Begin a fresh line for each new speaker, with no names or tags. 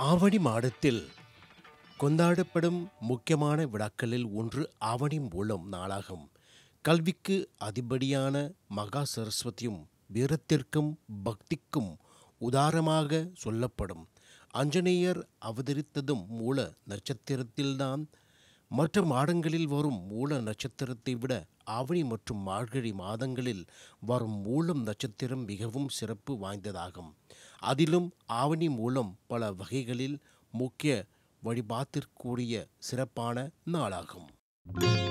ஆவணி மாதத்தில் கொண்டாடப்படும் முக்கியமான விழாக்களில் ஒன்று ஆவணி மூலம் நாளாகும் கல்விக்கு அதிபதியான மகா சரஸ்வதியும் வீரத்திற்கும் பக்திக்கும் உதாரமாக சொல்லப்படும் அஞ்சனேயர் அவதரித்ததும் மூல நட்சத்திரத்தில்தான் மற்ற மாதங்களில் வரும் மூல நட்சத்திரத்தை விட ஆவணி மற்றும் மார்கழி மாதங்களில் வரும் மூலம் நட்சத்திரம் மிகவும் சிறப்பு வாய்ந்ததாகும் அதிலும் ஆவணி மூலம் பல வகைகளில் முக்கிய வழிபாட்டிற்குரிய சிறப்பான நாளாகும்